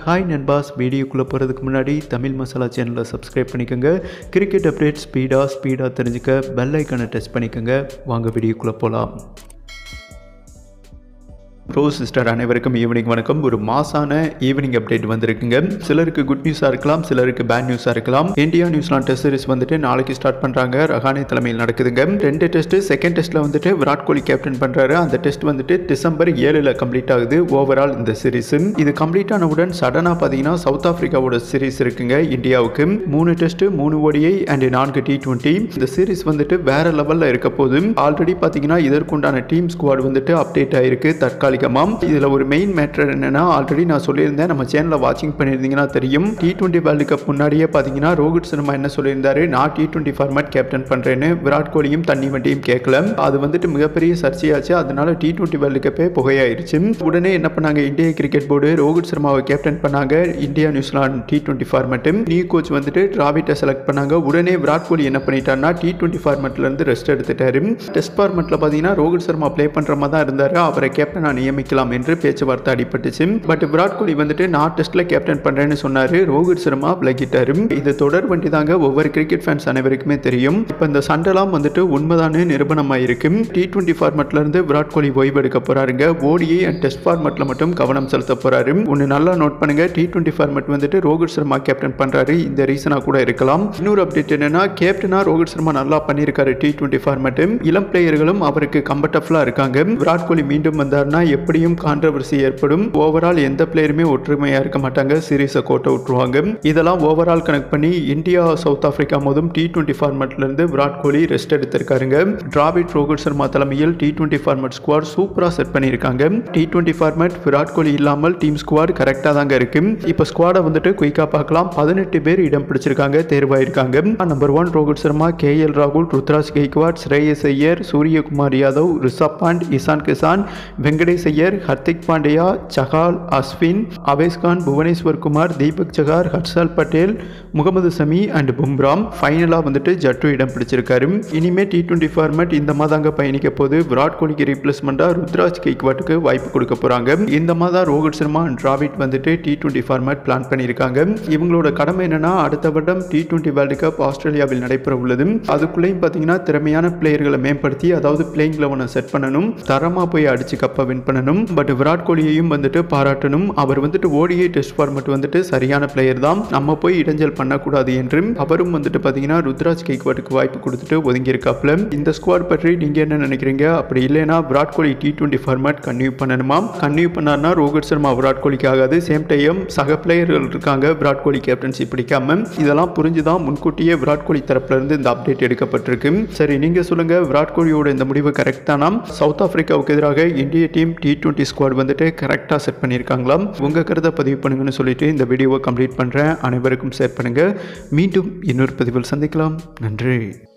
hi நண்பாஸ் வீடியோக்குள்ளே போகிறதுக்கு முன்னாடி தமிழ் மசாலா சேனலை சப்ஸ்கிரைப் பண்ணிக்கோங்க கிரிக்கெட் அப்டேட் ஸ்பீடாக ஸ்பீடாக தெரிஞ்சுக்க பெல் ஐக்கனை டச் பண்ணிக்கோங்க வாங்க வீடியோக்குள்ளே போகலாம் ப்ரோ சிஸ்டர் அனைவருக்கும் ஈவினிங் வணக்கம் ஒரு மாசான ஈவினிங் அப்டேட் வந்திருக்குங்க சிலருக்கு குட் நியூஸாக இருக்கலாம் சிலருக்கு பேட் நியூஸாக இருக்கலாம் இந்தியா நியூசிலாந்து டெஸ்ட் சீரிஸ் வந்துட்டு நாளைக்கு ஸ்டார்ட் பண்ணுறாங்க ரஹானே தலைமையில் நடக்குதுங்க ரெண்டு டெஸ்ட் செகண்ட் டெஸ்ட்டில் வந்துட்டு விராட் கோலி கேப்டன் பண்ணுறாரு அந்த டெஸ்ட் வந்துட்டு டிசம்பர் ஏழில் கம்ப்ளீட் ஆகுது ஓவரால் இந்த சீரிஸ் இது கம்ப்ளீட் ஆனவுடன் சடனாக பார்த்தீங்கன்னா சவுத் ஆஃப்ரிக்காவோட சீரிஸ் இருக்குங்க இந்தியாவுக்கு மூணு டெஸ்ட் மூணு ஓடிஐ அண்ட் நான்கு டி டுவெண்ட்டி இந்த சீரிஸ் வந்துட்டு வேற லெவலில் இருக்க போது ஆல்ரெடி பார்த்தீங்கன்னா இதற்குண்டான டீம் ஸ்குவாட் வந்துட்டு அப்டேட் ஆயிருக்கு தற்காலிக தற்காலிகமாக இதில் ஒரு மெயின் மேட்டர் என்னன்னா ஆல்ரெடி நான் சொல்லியிருந்தேன் நம்ம சேனலில் வாட்சிங் பண்ணியிருந்தீங்கன்னா தெரியும் டி டுவெண்ட்டி வேர்ல்டு கப் முன்னாடியே பார்த்தீங்கன்னா ரோஹித் சர்மா என்ன சொல்லியிருந்தாரு நான் டி டுவெண்ட்டி ஃபார்மேட் கேப்டன் பண்ணுறேன்னு விராட் கோலியும் தண்ணி வண்டியும் கேட்கல அது வந்துட்டு மிகப்பெரிய சர்ச்சையாச்சு அதனால டி டுவெண்ட்டி வேர்ல்டு கப்பே புகையாயிருச்சு உடனே என்ன பண்ணாங்க இந்திய கிரிக்கெட் போர்டு ரோஹித் சர்மாவை கேப்டன் பண்ணாங்க India New Zealand T twenty format new coach வந்துட்டு டிராவிட்டை செலக்ட் பண்ணாங்க உடனே விராட் கோலி என்ன பண்ணிட்டாருன்னா டி டுவெண்ட்டி ஃபார்மேட்லேருந்து ரெஸ்ட் எடுத்துட்டாரு டெஸ்ட் ஃபார்மேட்டில் பார்த்தீங்கன்னா ரோஹித் சர்மா ப்ளே பண்ணுற மாதிரி தான் இருந்தார் அவரை கேப்டன் நியமிக்கலாம் என்று பேச்சுவார்த்தை அடிபட்டுச்சு பட் விராட் கோலி வந்துட்டு நான் டெஸ்ட்ல கேப்டன் பண்றேன்னு சொன்னாரு ரோஹித் சர்மா விலகிட்டாரு இது தொடர் வண்டி தாங்க ஒவ்வொரு கிரிக்கெட் ஃபேன்ஸ் அனைவருக்குமே தெரியும் இப்போ இந்த சண்டைலாம் வந்துட்டு உண்மைதானே நிரூபணமாயிருக்கு டி டுவெண்ட்டி ஃபார்மேட்ல இருந்து விராட் கோலி ஓய்வு எடுக்க போறாருங்க ஓடிஐ அண்ட் டெஸ்ட் ஃபார்மேட்ல மட்டும் கவனம் செலுத்த போறாரு ஒன்று நல்லா நோட் பண்ணுங்க டி டுவெண்ட்டி ஃபார்மேட் வந்துட்டு ரோஹித் சர்மா கேப்டன் பண்றாரு இந்த ரீசனா கூட இருக்கலாம் இன்னொரு அப்டேட் என்னன்னா கேப்டனா ரோஹித் சர்மா நல்லா பண்ணியிருக்காரு டி டுவெண்ட்டி ஃபார்மேட் இளம் பிளேயர்களும் அவருக்கு கம்ஃபர்டபுளா இருக்காங்க விராட் கோலி மீண்டும் வந்தார்னா எப்படியும் கான்ட்ரவர்சி ஏற்படும் ஓவரால் எந்த பிளேயருமே ஒற்றுமையா இருக்க மாட்டாங்க சீரீஸை கோட்டை விட்டுருவாங்க இதெல்லாம் ஓவரால் கனெக்ட் பண்ணி இந்தியா சவுத் ஆப்பிரிக்கா மோதும் டி டுவெண்ட்டி ஃபார்மேட்ல இருந்து விராட் கோலி ரெஸ்ட் எடுத்திருக்காருங்க டிராவிட் ரோஹித் சர்மா தலைமையில் டி டுவெண்ட்டி ஃபார்மேட் ஸ்குவாட் சூப்பரா செட் பண்ணியிருக்காங்க T twenty format Virat Kohli இல்லாமல் டீம் ஸ்குவாட் கரெக்டாக தாங்க இருக்கு இப்போ ஸ்குவாடை வந்துட்டு குயிக்காக பார்க்கலாம் பதினெட்டு பேர் இடம் பிடிச்சிருக்காங்க தேர்வாயிருக்காங்க number one Rohit Sharma K L ராகுல் ருத்ராஜ் கெய்க்வாட் ஸ்ரேயஸ் ஐயர் சூரியகுமார் யாதவ் ரிஷப் பாண்ட் இசான் கிசான் வெங்கடேஷ் ஐயர் ஹர்திக் பாண்டியா சஹால் அஸ்வின் அவேஸ்கான் புவனேஸ்வர் குமார் தீபக் சகார் ஹர்ஷல் பட்டேல் முகமது சமி அண்ட் பும்ராம் ஃபைனலாக வந்துட்டு ஜட்டு இடம் பிடிச்சிருக்காரு இனிமேல் டி டுவெண்ட்டி ஃபார்மேட் இந்த மாதாங்க பயணிக்க போது விராட் கோலிக்கு ரீப்ளேஸ்மெண்ட்டாக ருத்ராஜ் கெய்க்வாட்டுக்கு வாய்ப்பு கொடுக்க போகிறாங்க இந்த மாதம் ரோஹித் சர்மா அண்ட் டிராவிட் வந்துட்டு டி டுவெண்ட்டி ஃபார்மேட் பிளான் பண்ணியிருக்காங்க இவங்களோட கடமை என்னன்னா அடுத்த வருடம் டி டுவெண்ட்டி வேர்ல்டு கப் ஆஸ்திரேலியாவில் நடைபெற உள்ளது அதுக்குள்ளேயும் பார்த்தீங்கன்னா திறமையான பிளேயர்களை மேம்படுத்தி அதாவது பிளேயிங் லெவனை செட் பண்ணணும் தரமாக போய் அடிச்சு கப்பை வின் பண்ணணும் பட் விராட் கோலியையும் வந்துட்டு பாராட்டணும் அவர் வந்துட்டு ஓடிஐ டெஸ்ட் ஃபார்மேட் வந்துட்டு சரியான பிளேயர் தான் நம்ம போய் இடைஞ்சல் பண்ணக்கூடாது என்று அவரும் வந்துட்டு பார்த்தீங்கன்னா ருத்ராஜ் கெய்க்வாட்டுக்கு வாய்ப்பு கொடுத்துட்டு ஒதுங்கி இருக்காப்ல இந்த ஸ்குவாட் பற்றி நீங்கள் என்ன நினைக்கிறீங்க அப்படி இல்லைன்னா Virat Kohli T twenty format continue பண்ணணுமா கன்டினியூ பண்ணார்னா ரோஹித் சர்மா விராட் கோலிக்கு ஆகாது சேம் டைம் சக பிளேயர்கள் இருக்காங்க விராட் கோலி கேப்டன்சி பிடிக்காம இதெல்லாம் புரிஞ்சுதான் முன்கூட்டியே விராட் கோலி தரப்புல இருந்து இந்த அப்டேட் எடுக்கப்பட்டிருக்கு சரி நீங்க சொல்லுங்க விராட் கோலியோட இந்த முடிவு கரெக்ட் தானா சவுத் ஆப்பிரிக்காவுக்கு எதிராக இந்திய டீம் டி டுவெண்ட்டி ஸ்குவாட் வந்துட்டு கரெக்டாக செட் பண்ணியிருக்காங்களா உங்கள் கருத்தை பதிவு பண்ணுங்கன்னு சொல்லிட்டு இந்த வீடியோவை கம்ப்ளீட் பண்ணுறேன் அனைவருக்கும் ஷேர் பண்ணுங்கள் மீண்டும் இன்னொரு பதிவில் சந்திக்கலாம் நன்றி